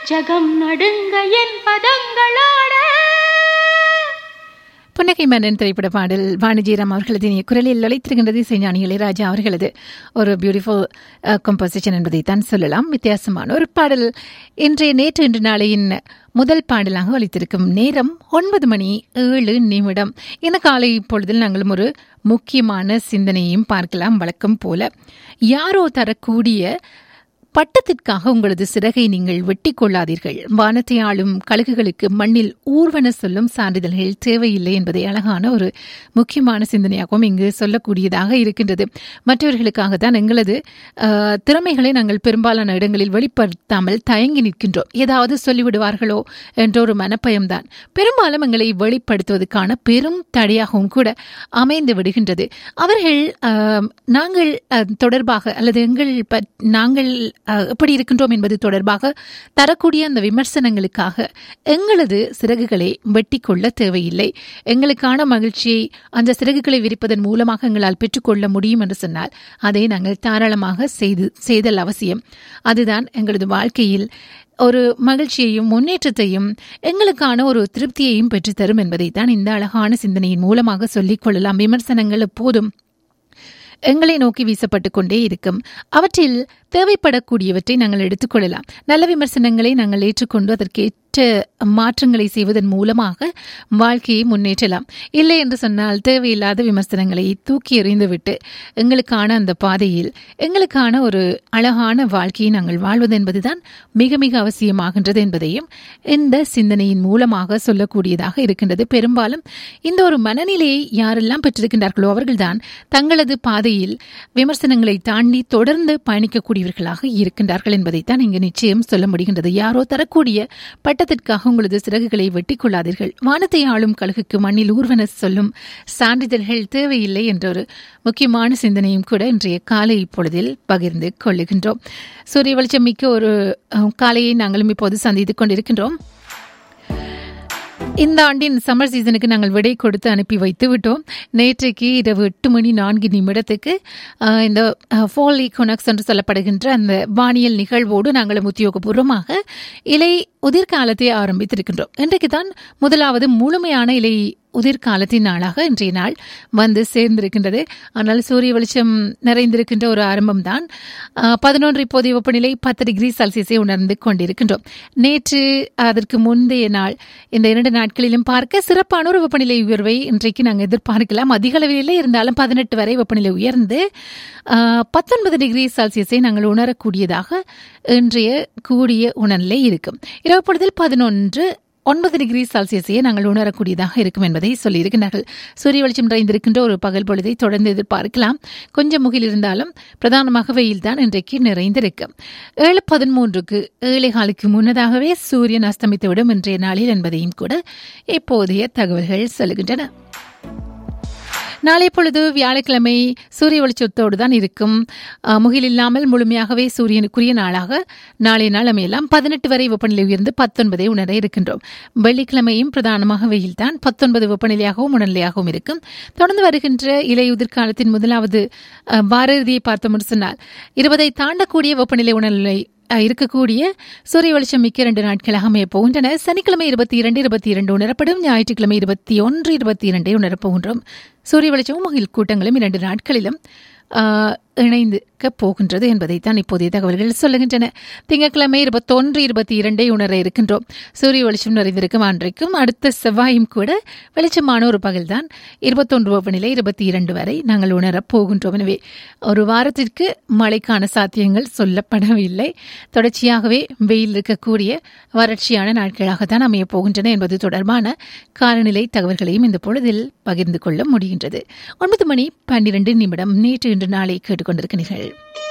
ஜகம் நடுங்க என் பதங்களோட புன்னகை மன்னன் திரைப்பட பாடல் வாணிஜிராம் அவர்களது இனிய குரலில் ஒலித்திருக்கின்றது இசைஞானி இளையராஜா அவர்களது ஒரு பியூட்டிஃபுல் கம்போசிஷன் என்பதை தான் சொல்லலாம் வித்தியாசமான ஒரு பாடல் இன்றைய நேற்று இன்று நாளையின் முதல் பாடலாக ஒலித்திருக்கும் நேரம் ஒன்பது மணி ஏழு நிமிடம் இந்த காலை பொழுதில் நாங்களும் ஒரு முக்கியமான சிந்தனையையும் பார்க்கலாம் வழக்கம் போல யாரோ தரக்கூடிய பட்டத்திற்காக உங்களது சிறகை நீங்கள் வெட்டி கொள்ளாதீர்கள் வானத்தை ஆளும் கழுகுகளுக்கு மண்ணில் ஊர்வன சொல்லும் சான்றிதழ்கள் தேவையில்லை என்பதை அழகான ஒரு முக்கியமான சிந்தனையாகவும் இங்கு சொல்லக்கூடியதாக இருக்கின்றது மற்றவர்களுக்காக தான் எங்களது அஹ், திறமைகளை நாங்கள் பெரும்பாலான இடங்களில் வெளிப்படுத்தாமல் தயங்கி நிற்கின்றோம் ஏதாவது சொல்லிவிடுவார்களோ என்ற ஒரு மனப்பயம்தான் பெரும்பாலும் எங்களை வெளிப்படுத்துவதற்கான பெரும் தடையாகவும் கூட அமைந்து விடுகின்றது அவர்கள் அஹ், நாங்கள் அஹ், தொடர்பாக அல்லது எங்கள் பற்- நாங்கள் அஹ், எப்படி இருக்கின்றோம் என்பது தொடர்பாக தரக்கூடிய அந்த விமர்சனங்களுக்காக எங்களது சிறகுகளை வெட்டி கொள்ள தேவையில்லை எங்களுக்கான மகிழ்ச்சியை அந்த சிறகுகளை விரிப்பதன் மூலமாக எங்களால் பெற்றுக்கொள்ள முடியும் என்று சொன்னால் அதை நாங்கள் தாராளமாக செய்து செய்தல் அவசியம் அதுதான் எங்களது வாழ்க்கையில் ஒரு மகிழ்ச்சியையும் முன்னேற்றத்தையும் எங்களுக்கான ஒரு திருப்தியையும் பெற்றுத்தரும் என்பதை தான் இந்த அழகான சிந்தனையின் மூலமாக சொல்லிக் கொள்ளலாம் விமர்சனங்கள் எப்போதும் எங்களை நோக்கி வீசப்பட்டு கொண்டே இருக்கும் அவற்றில் தேவைப்படக்கூடியவற்றை நாங்கள் எடுத்துக்கொள்ளலாம் நல்ல விமர்சனங்களை நாங்கள் ஏற்றுக்கொண்டு அதற்கேற்ற மாற்றங்களை செய்வதன் மூலமாக வாழ்க்கையை முன்னேற்றலாம் இல்லை என்று சொன்னால் தேவையில்லாத விமர்சனங்களை தூக்கி எறிந்துவிட்டு எங்களுக்கான அந்த பாதையில் எங்களுக்கான ஒரு அழகான வாழ்க்கையை நாங்கள் வாழ்வது என்பதுதான் மிக மிக அவசியமாகின்றது என்பதையும் இந்த சிந்தனையின் மூலமாக சொல்லக்கூடியதாக இருக்கின்றது பெரும்பாலும் இந்த ஒரு மனநிலையை யாரெல்லாம் பெற்றிருக்கின்றார்களோ அவர்கள்தான் தங்களது பாதையில் விமர்சனங்களை தாண்டி தொடர்ந்து பயணிக்கக்கூடியவர்களாக இருக்கின்றார்கள் என்பதைத்தான் இங்கு நிச்சயம் சொல்ல முடிகின்றது யாரோ தரக்கூடிய பட்டத்திற்காக உங்களது சிறகுகளை வெட்டிக் கொள்ளாதீர்கள் வானத்தை ஆளும் கழுகுக்கு மண்ணில் ஊர்வன சொல்லும் சான்றிதழ்கள் தேவையில்லை என்ற ஒரு முக்கியமான சிந்தனையும் கூட இன்றைய காலை பொழுதில் பகிர்ந்து கொள்ளுகின்றோம் சூரிய வெளிச்சம் மிக்க ஒரு அஹ், காலையை நாங்களும் இப்போது சந்தித்துக் கொண்டிருக்கின்றோம் இந்த ஆண்டின் சம்மர் சீசனுக்கு நாங்கள் விடை கொடுத்து அனுப்பி வைத்து விட்டோம் நேற்றைக்கு இரவு எட்டு மணி நான்கு நிமிடத்துக்கு ஆஹ், இந்த ஃபால் ஈகோனக்ஸ் என்று சொல்லப்படுகின்ற அந்த வானியல் நிகழ்வோடு நாங்கள் உத்தியோகபூர்வமாக இலை உதிர்காலத்தை ஆரம்பித்திருக்கின்றோம் இன்றைக்கு தான் முதலாவது முழுமையான இலை உதிர்காலத்தின் நாளாக இன்றைய நாள் வந்து சேர்ந்திருக்கின்றது ஆனால் சூரிய வெளிச்சம் நிறைந்திருக்கின்ற ஒரு ஆரம்பம் தான் பதினொன்று இப்போதைய வெப்பநிலை பத்து டிகிரி செல்சியஸை உணர்ந்து கொண்டிருக்கின்றோம் நேற்று அதற்கு முந்தைய நாள் இந்த இரண்டு நாட்களிலும் பார்க்க சிறப்பான ஒரு வெப்பநிலை உயர்வை இன்றைக்கு நாங்கள் எதிர்பார்க்கலாம் அதிக அளவிலே இருந்தாலும் பதினெட்டு வரை வெப்பநிலை உயர்ந்து பத்தொன்பது டிகிரி செல்சியஸை நாங்கள் உணரக்கூடியதாக இன்றைய கூடிய உணர்நிலை இருக்கும் இரவு பொழுதில் பதினொன்று ஒன்பது டிகிரி செல்சியஸையே நாங்கள் உணரக்கூடியதாக இருக்கும் என்பதை சொல்லியிருக்கிறார்கள் சூரிய வெளிச்சம் நிறைந்திருக்கின்ற ஒரு பகல் பொழுதை தொடர்ந்து எதிர்பார்க்கலாம் கொஞ்சம் முகில் இருந்தாலும் பிரதானமாக வெயில் தான் இன்றைக்கு நிறைந்திருக்கும் ஏழு பதிமூன்றுக்கு ஏழை காலுக்கு முன்னதாகவே சூரியன் அஸ்தமித்துவிடும் இன்றைய நாளில் என்பதையும் கூட இப்போதைய தகவல்கள் சொல்லுகின்றன நாளை பொழுது வியாழக்கிழமை சூரிய வெளிச்சத்தோடு தான் இருக்கும் அஹ், முகில் இல்லாமல் முழுமையாகவே சூரியனுக்குரிய நாளாக நாளைய நாள் அமையலாம் பதினெட்டு வரை வெப்பநிலை உயர்ந்து பத்தொன்பதை உணர இருக்கின்றோம் வெள்ளிக்கிழமையும் பிரதானமாக வெயில் தான் பத்தொன்பது வெப்பநிலையாகவும் உணர்நிலையாகவும் இருக்கும் தொடர்ந்து வருகின்ற இலையுதிர் காலத்தின் முதலாவது அஹ், வார இறுதியை பார்த்தோம்னு சொன்னால் இருபதை தாண்டக்கூடிய வெப்பநிலை உணர்நிலை அஹ், இருக்கக்கூடிய சூரிய வெளிச்சம் மிக்க இரண்டு நாட்களாக அமைய போகின்றன சனிக்கிழமை இருபத்தி இரண்டு இருபத்தி இரண்டு உணரப்படும் ஞாயிற்றுக்கிழமை இருபத்தி ஒன்று இருபத்தி இரண்டை உணரப்போகின்றோம் சூரிய வெளிச்சமும் முகில் கூட்டங்களும் இரண்டு நாட்களிலும் ஆஹ், இணைந்துக்க போகின்றது என்பதைத்தான் இப்போதைய தகவல்கள் சொல்லுகின்றன திங்கட்கிழமை இருபத்தொன்று இருபத்தி இரண்டை உணர இருக்கின்றோம் சூரிய வெளிச்சம் நிறைந்திருக்கும் அன்றைக்கும் அடுத்த செவ்வாயும் கூட வெளிச்சமான ஒரு பகல்தான் இருபத்தொன்று வெப்பநிலை இருபத்தி இரண்டு வரை நாங்கள் உணரப் போகின்றோம் எனவே ஒரு வாரத்திற்கு மழைக்கான சாத்தியங்கள் சொல்லப்படவில்லை தொடர்ச்சியாகவே வெயில் இருக்கக்கூடிய வறட்சியான நாட்களாகத்தான் அமையப் போகின்றன என்பது தொடர்பான காலநிலை தகவல்களையும் இந்த பொழுதில் பகிர்ந்து கொள்ள முடிகின்றது ஒன்பது மணி பன்னிரண்டு நிமிடம் நேற்று இன்று நாளை கேட்டுக்கொண்டிருக்கிறீர்கள்